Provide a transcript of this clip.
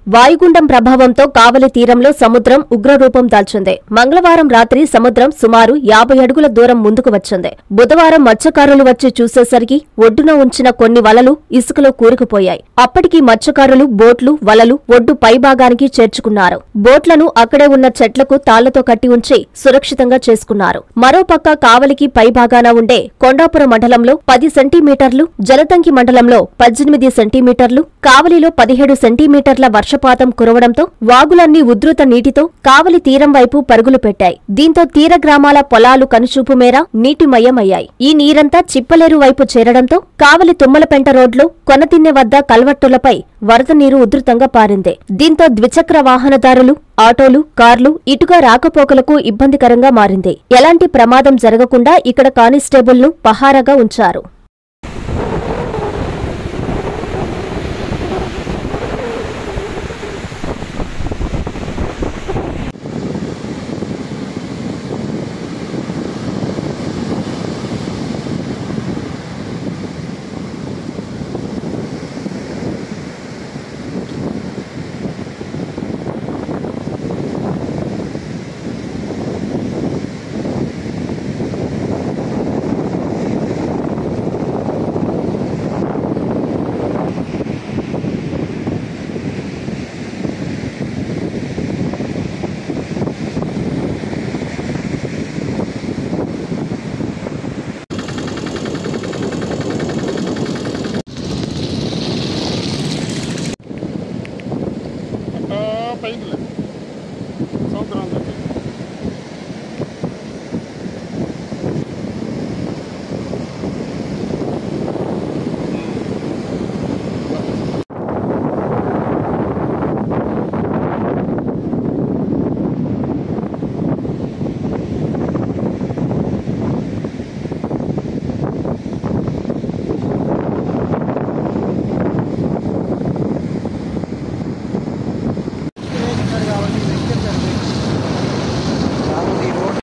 వాయుగుండం ప్రభావంతో కావలి తీరంలో సముద్రం ఉగ్రరూపం దాల్చింది మంగళవారం రాత్రి సముద్రం సుమారు యాభై అడుగుల దూరం ముందుకు వచ్చింది బుధవారం మత్స్యకారులు వచ్చి చూసేసరికి ఒడ్డున ఉంచిన కొన్ని వలలు ఇసుకలో కూరుకుపోయాయి అప్పటికి మత్స్యకారులు బోట్లు వలలు ఒడ్డు పైభాగానికి చేర్చుకున్నారు బోట్లను అక్కడే ఉన్న చెట్లకు తాళ్లతో కట్టి ఉంచి సురక్షితంగా చేసుకున్నారు మరోపక్క కావలికి పైభాగాన ఉండే కొండాపురం మండలంలో పది సెంటీమీటర్లు జలతంకి మండలంలో పద్దెనిమిది సెంటీమీటర్లు కావలిలో పదిహేడు సెంటీమీటర్ల వర్షపాతం కురవడంతో వాగులన్నీ ఉధృత నీటితో కావలి తీరం వైపు పరుగులు పెట్టాయి దీంతో తీర గ్రామాల పొలాలు కనుచూపు మేర నీటిమయమయ్యాయి ఈ నీరంతా చిప్పలేరు వైపు చేరడంతో కావలి తుమ్మలపెంట రోడ్లో కొనతిన్నె వద్ద కల్వట్టులపై వరద నీరు ఉధృతంగా పారింది దీంతో ద్విచక్ర వాహనదారులు ఆటోలు కార్లు ఇటుగా రాకపోకలకు ఇబ్బందికరంగా మారింది ఎలాంటి ప్రమాదం జరగకుండా ఇక్కడ కానిస్టేబుల్ను పహారాగా ఉంచారు